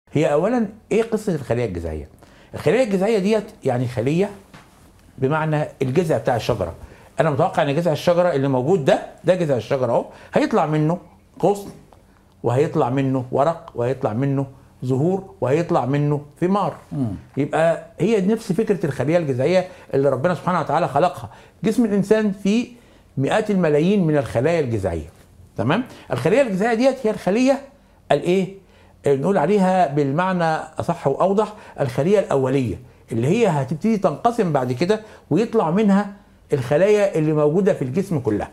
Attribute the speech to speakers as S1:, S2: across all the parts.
S1: هي اولا ايه قصه الخليه الجذعيه الخليه الجذعيه ديت يعني خليه بمعنى الجذع بتاع الشجره انا متوقع ان جذع الشجره اللي موجود ده ده جذع الشجره اهو هيطلع منه غصن وهيطلع منه ورق وهيطلع منه زهور وهيطلع منه ثمار يبقى هي نفس فكره الخليه الجذعيه اللي ربنا سبحانه وتعالى خلقها جسم الانسان فيه مئات الملايين من الخلايا الجذعيه تمام الخليه الجذعيه ديت هي الخليه الايه نقول عليها بالمعنى اصح واوضح الخليه الاوليه اللي هي هتبتدي تنقسم بعد كده ويطلع منها الخلايا اللي موجوده في الجسم كلها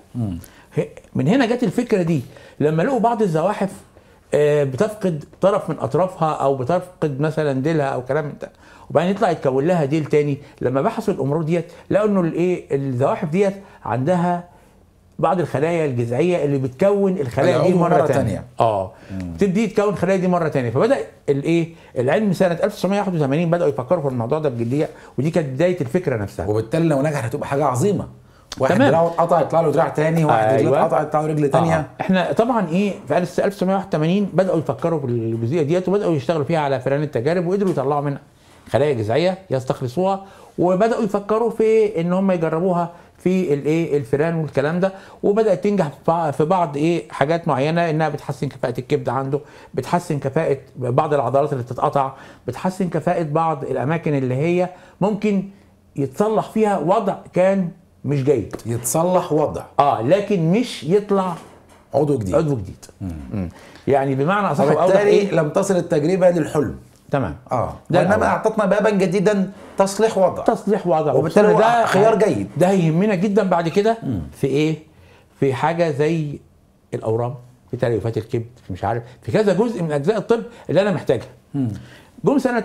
S1: من هنا جت الفكره دي لما لقوا بعض الزواحف آه، بتفقد طرف من اطرافها او بتفقد مثلا ديلها او كلام من ده وبعدين يطلع يتكون لها ديل تاني لما بحثوا الامور ديت لقوا انه الايه الزواحف ديت عندها بعض الخلايا الجذعيه اللي بتكون الخلايا دي
S2: العضو
S1: مره,
S2: مرة
S1: تانية.
S2: تانية.
S1: اه تبتدي تكون الخلايا دي مره تانية فبدا الايه العلم سنه 1981 بداوا يفكروا في الموضوع ده بجديه ودي كانت بدايه الفكره نفسها
S2: وبالتالي لو نجح هتبقى حاجه عظيمه واحد
S1: تمام.
S2: دراعه اتقطع يطلع له دراع تاني واحد رجله
S1: أيوة.
S2: اتقطع يطلع له رجل تانية
S1: آه. احنا طبعا ايه في 1981 بداوا يفكروا في الجزئيه ديت وبداوا يشتغلوا فيها على فئران التجارب وقدروا يطلعوا منها خلايا جذعيه يستخلصوها وبداوا يفكروا في ان هم يجربوها في الايه الفئران والكلام ده وبدات تنجح في بع- في بعض ايه حاجات معينه انها بتحسن كفاءه الكبد عنده بتحسن كفاءه بعض العضلات اللي بتتقطع بتحسن كفاءه بعض الاماكن اللي هي ممكن يتصلح فيها وضع كان مش جيد
S2: يتصلح وضع
S1: اه لكن مش يطلع
S2: عضو جديد
S1: عضو جديد مم. يعني بمعنى اصح واوضح
S2: وبالتالي
S1: ايه
S2: لم تصل التجربه للحلم
S1: تمام
S2: اه
S1: ده
S2: وانما
S1: الأول.
S2: اعطتنا بابا جديدا تصليح وضع
S1: تصليح وضع
S2: وبالتالي
S1: وخصوصاً
S2: هو خيار جيد.
S1: ده هيهمنا جدا بعد كده في ايه في حاجه زي الاورام في تليفات الكبد في مش عارف في كذا جزء من اجزاء الطب اللي انا محتاجها جم سنه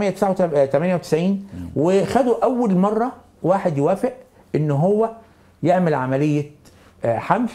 S1: 1998 وخدوا اول مره واحد يوافق ان هو يعمل عمليه آه، حمل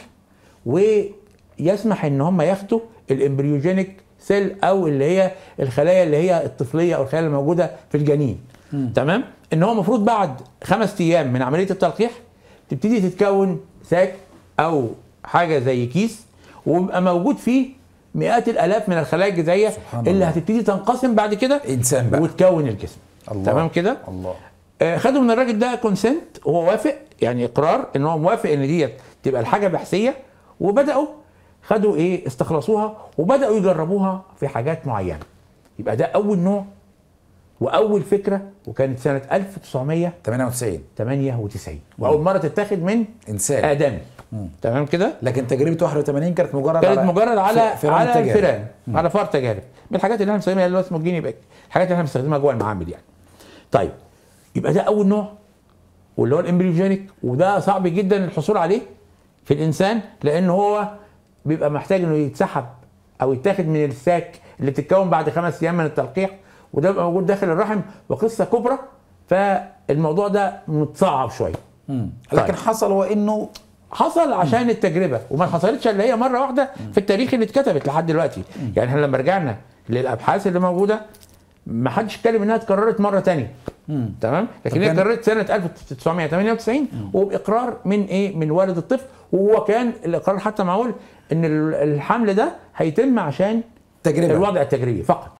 S1: ويسمح ان هم ياخدوا الامبريوجينيك سيل او اللي هي الخلايا اللي هي الطفليه او الخلايا الموجوده في الجنين تمام ان هو المفروض بعد خمس ايام من عمليه التلقيح تبتدي تتكون ساك او حاجه زي كيس ويبقى موجود فيه مئات الالاف من الخلايا الجذعيه
S2: سبحان
S1: اللي
S2: الله.
S1: هتبتدي تنقسم بعد كده
S2: انسان بقى
S1: وتكون الجسم
S2: الله.
S1: تمام كده
S2: الله
S1: آه، خدوا من الراجل ده كونسنت وهو وافق يعني اقرار ان هو موافق ان ديت تبقى الحاجه بحثيه وبداوا خدوا ايه استخلصوها وبداوا يجربوها في حاجات معينه يبقى ده اول نوع واول فكره وكانت سنه 1998
S2: 98
S1: واول مره تتاخد من
S2: انسان
S1: ادمي تمام كده
S2: لكن تجربه 81 كانت مجرد
S1: كانت مجرد على
S2: ف- فئران
S1: على
S2: التجارب.
S1: الفئران على فار تجارب من الحاجات اللي احنا بنستخدمها اللي هو اسمه الجيني باك الحاجات اللي احنا بنستخدمها جوه المعامل يعني طيب يبقى ده اول نوع واللي هو الامبريوجينيك وده صعب جدا الحصول عليه في الانسان لان هو بيبقى محتاج انه يتسحب او يتاخد من الساك اللي بتتكون بعد خمس ايام من التلقيح وده بيبقى موجود داخل الرحم وقصه كبرى فالموضوع ده متصعب شويه
S2: مم. لكن
S1: طيب.
S2: حصل هو انه
S1: حصل عشان التجربه وما حصلتش الا هي مره واحده في التاريخ اللي اتكتبت لحد دلوقتي يعني احنا لما رجعنا للابحاث اللي موجوده ما حدش اتكلم انها اتكررت مره تانية تمام لكن هي
S2: كان-
S1: اتكررت سنه 1998 وباقرار من ايه من والد الطفل وهو كان الاقرار حتى معقول ان ال- الحمل ده هيتم عشان
S2: تجربه
S1: الوضع التجريبي فقط